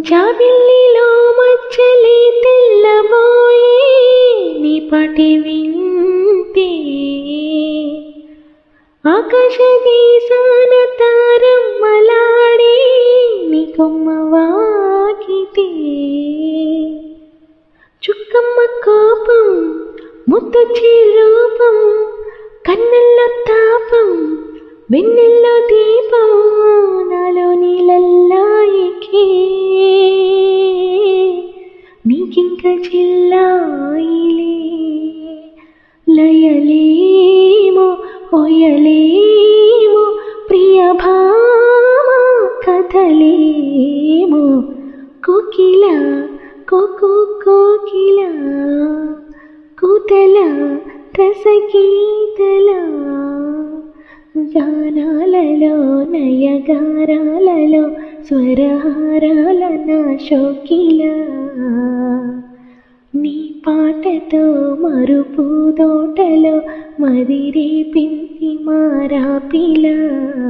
జాబిల్లిలో మచ్చలే తెల్లబోయే నీ పాటి వింటే ఆకాశ దేశాన తారమ్మలాడే నీ కొమ్మ వాకితే చుక్కమ్మ కోపం ముత్తొచ్చే రూపం కన్నుల్లో తాపం వెన్నెల్లో దీపం నాలో నీలల్లాయికే నీకింక చిల్లాయిలే లయలేమో ఓయలేమో ప్రియ భామ కథలేమో కోకిల కోకో కోకిల కూతల రసగీతల గానాలలో నయగారాలలో స్వరహారాల నా శోకిల నీ పాటతో మరుపు దోటలో మదిరే పిండి మారాపిలా